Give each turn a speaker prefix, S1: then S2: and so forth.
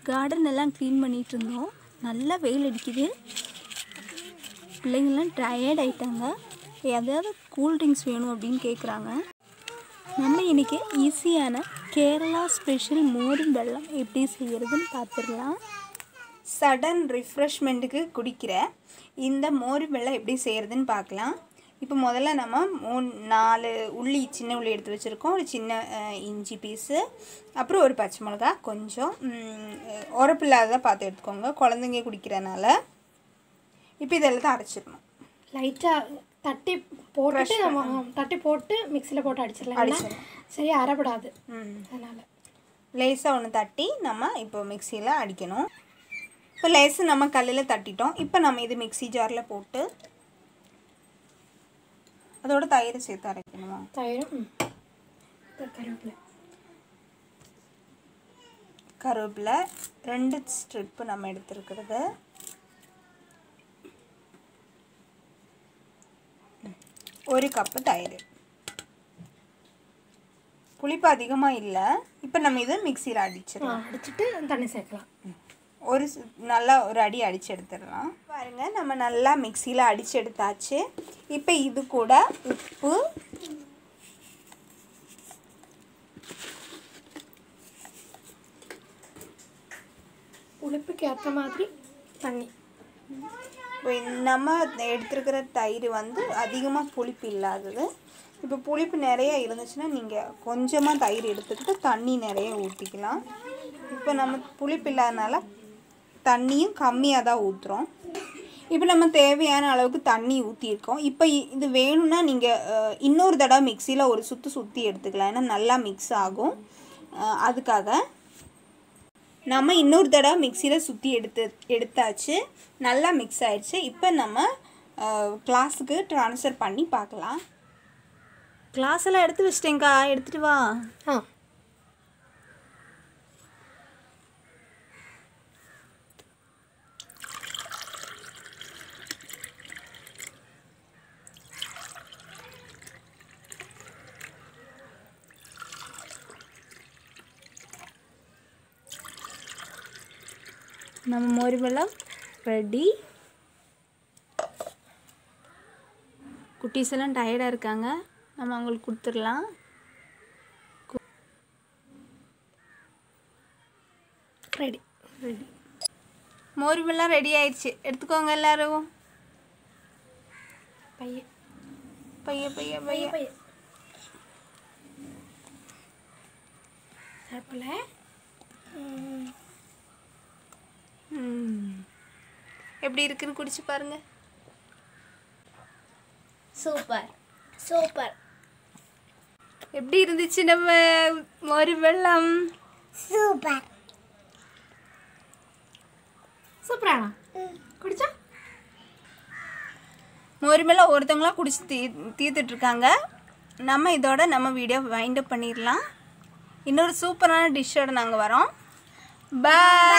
S1: Garden எல்லாம் clean பண்ணிகிட்டு இருந்தோம் நல்லா வெயில் அடிக்குது பிள்ளைங்கள்லாம் டயர்ட் ஆயிட்டாங்க எதாவது கூல் ட்ரிங்க்ஸ் வேணும் அப்படின்னு கேட்குறாங்க நம்ம இன்றைக்கி ஈஸியான கேரளா ஸ்பெஷல் மோரும் வெல்லம் எப்படி செய்கிறதுன்னு பார்த்துடலாம் சடன் ரிஃப்ரெஷ்மெண்ட்டுக்கு குடிக்கிற இந்த மோர் வெல்லம் எப்படி செய்கிறதுன்னு பார்க்கலாம் இப்போ முதல்ல நம்ம மூணு நாலு உள்ளி சின்ன உள்ளி எடுத்து வச்சுருக்கோம் ஒரு சின்ன அஹ், இஞ்சி பீஸு அப்புறம் ஒரு பச்சை மிளகா கொஞ்சம் உரப்பு இல்லாததாக பார்த்து எடுத்துக்கோங்க குழந்தைங்க குடிக்கிறனால இப்போ இதெல்லாம் அரைச்சிடணும்
S2: லைட்டாக தட்டி போட்டுட்டு நம்ம ஆ, தட்டி போட்டு மிக்சியில் போட்டு அடிச்சிடலாம் ஏன்னா
S1: அடிச்சிடலாம்.
S2: சரி அரைப்படாது
S1: ம்
S2: அதனால்
S1: லேசாக ஒன்று தட்டி நம்ம இப்போ மிக்சியில் அடிக்கணும் இப்போ லேசு நம்ம கல்லில் தட்டிட்டோம் இப்போ நம்ம இது மிக்ஸி ஜாரில் போட்டு அதோட தயிர் சேர்த்து அரைக்கணுமா
S2: தயிரும் ம். இந்த கருவேப்பிலை
S1: கருவேப்பிலை ரெண்டு ஸ்ட்ரிப்பு நம்ம எடுத்துருக்கிறது ஒரு கப்பு தயிர் புளிப்பு அதிகமாக இல்லை இப்போ நம்ம இதை மிக்சியில்
S2: ஆ,
S1: அடிச்சிடலாம்
S2: அடிச்சிட்டு தண்ணி சேர்க்கலாம்
S1: ஒரு ஸ்- நல்லா ஒரு அடி அடித்து எடுத்துடலாம் பாருங்க நம்ம நல்லா மிக்சியில் அடித்து எடுத்தாச்சு இப்போ இது கூட உப்பு
S2: உழைப்புக்கு ஏற்ற மாதிரி தண்ணி
S1: இப்போ நம்ம எடுத்துருக்கிற தயிர் வந்து அதிகமாக புளிப்பு இல்லாதது இப்போ புளிப்பு நிறைய இருந்துச்சுன்னா நீங்கள் கொஞ்சமாக தயிர் எடுத்துக்கிட்டு தண்ணி நிறைய ஊற்றிக்கலாம் இப்போ நம்ம புளிப்பு இல்லாதனால தண்ணியும் கம்மியாக தான் ஊற்றுறோம் இப்போ நம்ம தேவையான அளவுக்கு தண்ணி ஊற்றிருக்கோம் இப்போ இ- இது வேணும்னா நீங்கள் இன்னொரு தடவை மிக்சியில் ஒரு சுற்று சுற்றி எடுத்துக்கலாம் ஏன்னா நல்லா மிக்ஸ் ஆகும் அஹ், அதுக்காக நம்ம இன்னொரு தடவை மிக்சியில் சுற்றி எடுத்து எடுத்தாச்சு நல்லா மிக்ஸ் ஆயிடுச்சு இப்போ நம்ம கிளாஸுக்கு ட்ரான்ஸ்ஃபர் பண்ணி பார்க்கலாம் கிளாஸ் எல்லாம் எடுத்து வச்சிட்டேங்க்கா எடுத்துட்டு வா
S2: ஆ
S1: நம்ம மோர் வெல்லம் ரெடி குட்டீஸ் எல்லாம் டயர்டாக இருக்காங்க நம்ம அவங்களுக்கு கொடுத்துடலாம்
S2: ரெடி
S1: ரெடி மோர் வெல்லம் ரெடி ஆயிடுச்சு எடுத்துக்கோங்க எல்லாரும்
S2: பைய
S1: பைய பைய
S2: பைய
S1: பைய
S2: பைய கருவேப்பிலை ம்,
S1: ம். எப்படி இருக்குன்னு குடிச்சு பாருங்க
S2: சூப்பர் சூப்பர்
S1: எப்படி இருந்துச்சு நம்ம மோர் வெல்லம்
S2: சூப்பர் சூப்பரானா குடிச்சா
S1: மோர் வெல்லம் ஒருத்தவங்களாம் குடிச்சு தீ தீர்த்துட்டு இருக்காங்க நம்ம இதோட நம்ம வீடியோ வைண்ட் அப் பண்ணிடலாம் இன்னொரு சூப்பரான டிஷ்ஷோட நாங்கள் வரோம் பாய்